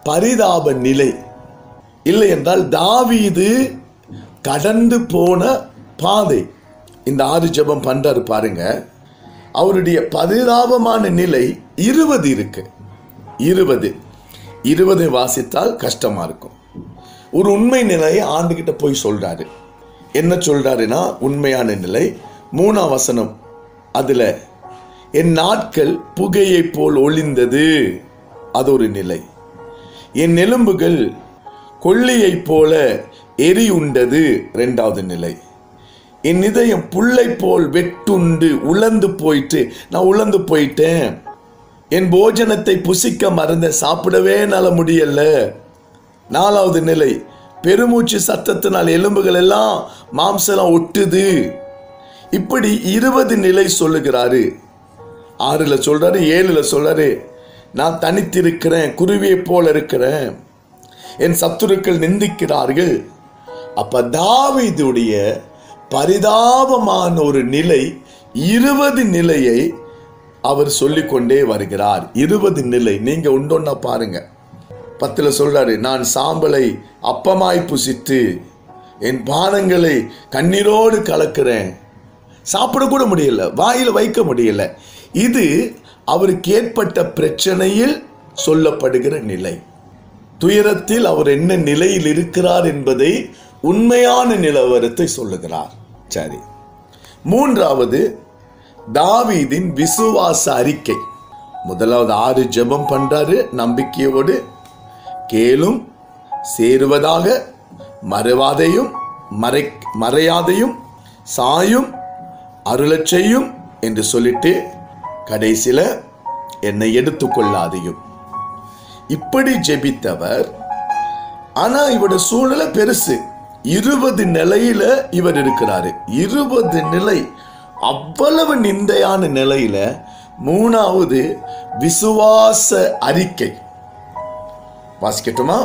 பரிதாப நிலை இல்லை என்றால் தாவீது கடந்து போன பாதை இந்த ஆறு ஜெபம் பண்றாரு பாருங்க அவருடைய பரிதாபமான நிலை இருபது இருக்கு இருபது இருபதை வாசித்தால் கஷ்டமா இருக்கும் ஒரு உண்மை நிலையை ஆண்டுகிட்ட போய் சொல்றாரு என்ன சொல்றாருன்னா உண்மையான நிலை மூணாம் வசனம் அதுல என் நாட்கள் புகையைப் போல் ஒளிந்தது அது ஒரு நிலை என் எலும்புகள் கொள்ளியைப் போல எரி உண்டது ரெண்டாவது நிலை என் இதயம் புல்லை போல் வெட்டுண்டு உலர்ந்து போயிட்டு நான் உலர்ந்து போயிட்டேன் என் போஜனத்தை புசிக்க மறந்த சாப்பிடவே என்னால முடியல நாலாவது நிலை பெருமூச்சு சத்தத்தினால் எலும்புகள் எல்லாம் மாம்சலாம் ஒட்டுது இப்படி இருபது நிலை சொல்லுகிறாரு ஆறுல சொல்றாரு ஏழுல சொல்றாரு நான் தனித்திருக்கிறேன் குருவியை போல இருக்கிறேன் என் சத்துருக்கள் நிந்திக்கிறார்கள் அப்ப தாவீதுடைய பரிதாபமான ஒரு நிலை இருபது நிலையை அவர் சொல்லிக்கொண்டே வருகிறார் இருபது நிலை நீங்க உண்டொன்னா பாருங்க பத்துல சொல்றாரு நான் சாம்பலை அப்பமாய் புசித்து என் பானங்களை கண்ணீரோடு கலக்கிறேன் சாப்பிட கூட முடியல வாயில வைக்க முடியல இது அவருக்கு ஏற்பட்ட பிரச்சனையில் சொல்லப்படுகிற நிலை துயரத்தில் அவர் என்ன நிலையில் இருக்கிறார் என்பதை உண்மையான நிலவரத்தை சொல்லுகிறார் சரி மூன்றாவது தாவீதின் விசுவாச அறிக்கை முதலாவது ஆறு ஜெபம் பண்றாரு நம்பிக்கையோடு கேளும் சேருவதாக மறுவாதையும் மறை மறையாதையும் சாயும் அருளச் செய்யும் என்று சொல்லிட்டு கடைசியில என்னை எடுத்துக்கொள்ளாதையும் இப்படி ஜெபித்தவர் ஆனா இவரோட சூழ்நிலை பெருசு இருபது நிலையில இவர் இருக்கிறாரு இருபது நிலை அவ்வளவு நிந்தையான நிலையில மூணாவது விசுவாச அறிக்கை வாசிக்கட்டுமா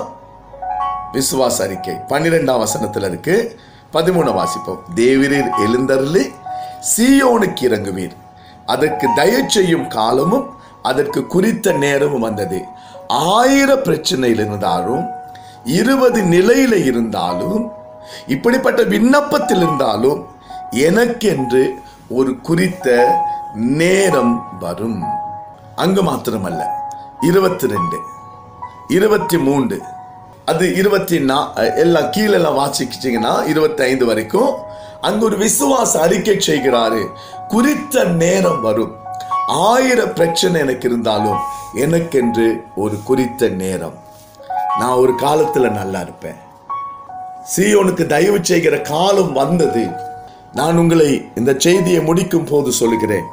விசுவாச அறிக்கை பன்னிரெண்டாம் வசனத்துல இருக்கு பதிமூணு வாசிப்போம் தேவரீர் எழுந்தருளி சீயோனுக்கு இறங்குவீர் அதற்கு தயவு செய்யும் காலமும் அதற்கு குறித்த நேரமும் வந்தது ஆயிர பிரச்சனையில் இருந்தாலும் இருபது நிலையில இருந்தாலும் இப்படிப்பட்ட விண்ணப்பத்தில் இருந்தாலும் எனக்கென்று ஒரு குறித்த நேரம் வரும் அங்கு மாத்திரமல்ல இருபத்தி ரெண்டு இருபத்தி மூன்று அது இருபத்தி நா எல்லாம் கீழெல்லாம் வாசிக்கிட்டீங்கன்னா இருபத்தி ஐந்து வரைக்கும் அங்க ஒரு விசுவாச அறிக்கை செய்கிறாரு குறித்த நேரம் வரும் ஆயிர பிரச்சனை எனக்கு இருந்தாலும் எனக்கென்று ஒரு குறித்த நேரம் நான் ஒரு காலத்துல நல்லா இருப்பேன் சீயோனுக்கு தயவு செய்கிற காலம் வந்தது நான் உங்களை இந்த செய்தியை முடிக்கும் போது சொல்லுகிறேன்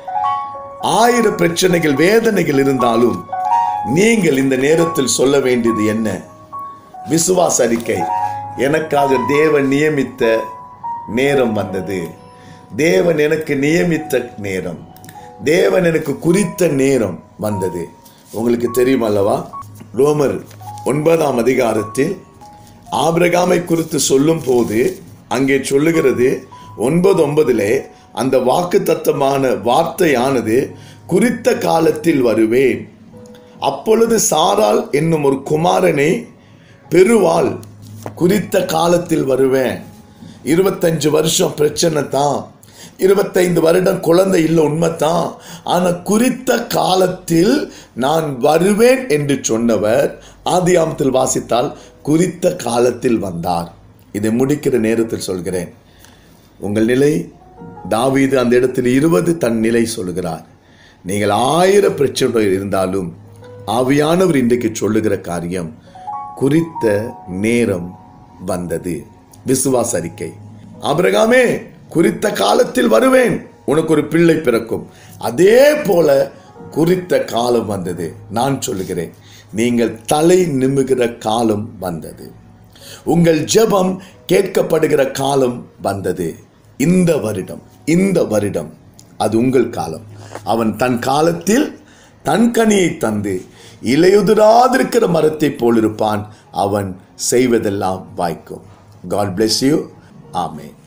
ஆயிர பிரச்சனைகள் வேதனைகள் இருந்தாலும் நீங்கள் இந்த நேரத்தில் சொல்ல வேண்டியது என்ன விசுவாச அறிக்கை எனக்காக தேவன் நியமித்த நேரம் வந்தது தேவன் எனக்கு நியமித்த நேரம் தேவன் எனக்கு குறித்த நேரம் வந்தது உங்களுக்கு தெரியும் அல்லவா ரோமர் ஒன்பதாம் அதிகாரத்தில் ஆபிரகாமை குறித்து சொல்லும் போது அங்கே சொல்லுகிறது ஒன்பது ஒன்பதிலே அந்த வாக்கு தத்தமான வார்த்தையானது குறித்த காலத்தில் வருவேன் அப்பொழுது சாரால் என்னும் ஒரு குமாரனை பெறுவாள் குறித்த காலத்தில் வருவேன் இருபத்தஞ்சு வருஷம் பிரச்சனை தான் இருபத்தைந்து வருடம் குழந்தை இல்லை உண்மைதான் ஆனால் குறித்த காலத்தில் நான் வருவேன் என்று சொன்னவர் ஆதியாமத்தில் வாசித்தால் குறித்த காலத்தில் வந்தார் இதை முடிக்கிற நேரத்தில் சொல்கிறேன் உங்கள் நிலை தாவீது அந்த இடத்தில் இருபது தன் நிலை சொல்கிறார் நீங்கள் ஆயிர பிரச்சனை இருந்தாலும் ஆவியானவர் இன்றைக்கு சொல்லுகிற காரியம் குறித்த நேரம் வந்தது விசுவாச அறிக்கை ஆபிரகாமே குறித்த காலத்தில் வருவேன் உனக்கு ஒரு பிள்ளை பிறக்கும் அதே போல குறித்த காலம் வந்தது நான் சொல்லுகிறேன் நீங்கள் தலை நிமிகிற காலம் வந்தது உங்கள் ஜெபம் கேட்கப்படுகிற காலம் வந்தது இந்த வருடம் இந்த வருடம் அது உங்கள் காலம் அவன் தன் காலத்தில் தன் கனியை தந்து இலையுதிராதிருக்கிற மரத்தைப் போல் இருப்பான் அவன் செய்வதெல்லாம் வாய்க்கும் காட் bless யூ ஆமென்